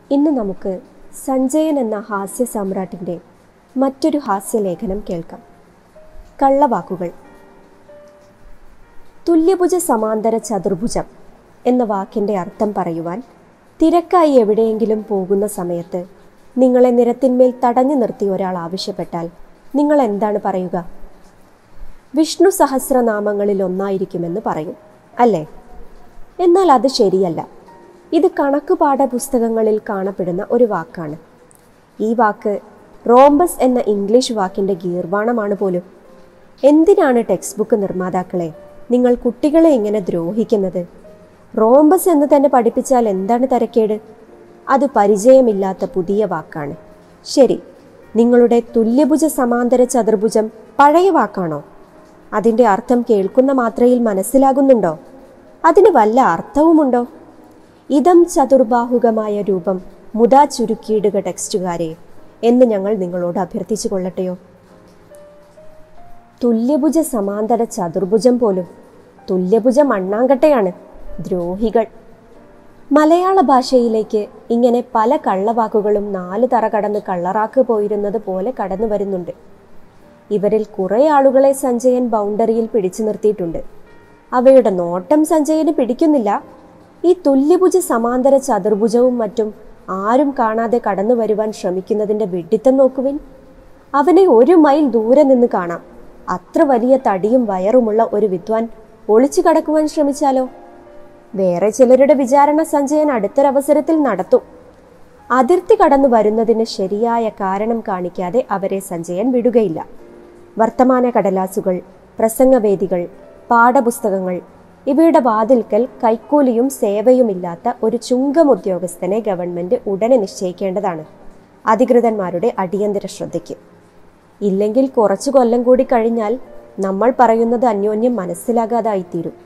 ഇന്ന് നമുക്ക് സഞ്ജയൻ എന്ന ഹാസ്യ സാമ്രാട്ടിൻ്റെ മറ്റൊരു ഹാസ്യലേഖനം കേൾക്കാം കള്ളവാക്കുകൾ തുല്യഭുജ സമാന്തര ചതുർഭുജം എന്ന വാക്കിൻ്റെ അർത്ഥം പറയുവാൻ തിരക്കായി എവിടെയെങ്കിലും പോകുന്ന സമയത്ത് നിങ്ങളെ നിരത്തിന്മേൽ തടഞ്ഞു നിർത്തി ഒരാൾ ആവശ്യപ്പെട്ടാൽ നിങ്ങൾ എന്താണ് പറയുക വിഷ്ണു സഹസ്രനാമങ്ങളിൽ ഒന്നായിരിക്കുമെന്ന് പറയും അല്ലേ എന്നാൽ അത് ശരിയല്ല ഇത് കണക്ക് പാഠപുസ്തകങ്ങളിൽ കാണപ്പെടുന്ന ഒരു വാക്കാണ് ഈ വാക്ക് റോംബസ് എന്ന ഇംഗ്ലീഷ് വാക്കിൻ്റെ ഗീർവാണമാണ് പോലും എന്തിനാണ് ടെക്സ്റ്റ് ബുക്ക് നിർമ്മാതാക്കളെ നിങ്ങൾ കുട്ടികളെ ഇങ്ങനെ ദ്രോഹിക്കുന്നത് റോംബസ് എന്ന് തന്നെ പഠിപ്പിച്ചാൽ എന്താണ് തരക്കേട് അത് പരിചയമില്ലാത്ത പുതിയ വാക്കാണ് ശരി നിങ്ങളുടെ തുല്യഭുജ സമാന്തര ചതുർഭുജം പഴയ വാക്കാണോ അതിൻ്റെ അർത്ഥം കേൾക്കുന്ന മാത്രയിൽ മനസ്സിലാകുന്നുണ്ടോ അതിന് വല്ല അർത്ഥവുമുണ്ടോ ഇതം ചതുർബാഹുകമായ രൂപം മുതാ ചുരുക്കിയിടുക ടെക്സ്റ്റുകാരെ എന്ന് ഞങ്ങൾ നിങ്ങളോട് അഭ്യർത്ഥിച്ചു കൊള്ളട്ടെയോ തുല്യഭുജ സമാന്തര ചതുർഭുജം പോലും തുല്യഭുജ മണ്ണാങ്കട്ടയാണ് ദ്രോഹികൾ മലയാള ഭാഷയിലേക്ക് ഇങ്ങനെ പല കള്ളവാക്കുകളും നാല് തറ കടന്ന് കള്ളറാക്ക് പോയിരുന്നത് പോലെ കടന്നു വരുന്നുണ്ട് ഇവരിൽ കുറേ ആളുകളെ സഞ്ജയൻ ബൗണ്ടറിയിൽ പിടിച്ചു നിർത്തിയിട്ടുണ്ട് അവയുടെ നോട്ടം സഞ്ജയന് പിടിക്കുന്നില്ല ഈ തുല്യഭുജ സമാന്തര ചതുർഭുജവും മറ്റും ആരും കാണാതെ കടന്നു വരുവാൻ ശ്രമിക്കുന്നതിൻ്റെ വെഡിത്തം നോക്കുവിൻ അവനെ ഒരു മൈൽ ദൂരെ നിന്ന് കാണാം അത്ര വലിയ തടിയും വയറുമുള്ള ഒരു വിദ്വാൻ ഒളിച്ചു കടക്കുവാൻ ശ്രമിച്ചാലോ വേറെ ചിലരുടെ വിചാരണ സഞ്ജയൻ അടുത്തൊരവസരത്തിൽ നടത്തും അതിർത്തി കടന്നു വരുന്നതിന് ശരിയായ കാരണം കാണിക്കാതെ അവരെ സഞ്ജയൻ വിടുകയില്ല വർത്തമാന കടലാസുകൾ പ്രസംഗവേദികൾ പാഠപുസ്തകങ്ങൾ ഇവയുടെ വാതിൽക്കൽ കൈക്കൂലിയും സേവയുമില്ലാത്ത ഒരു ചുങ്കം ഉദ്യോഗസ്ഥനെ ഗവൺമെന്റ് ഉടനെ നിശ്ചയിക്കേണ്ടതാണ് അധികൃതന്മാരുടെ അടിയന്തര ശ്രദ്ധയ്ക്ക് ഇല്ലെങ്കിൽ കുറച്ചു കൊല്ലം കൂടി കഴിഞ്ഞാൽ നമ്മൾ പറയുന്നത് അന്യോന്യം മനസ്സിലാകാതായിത്തീരും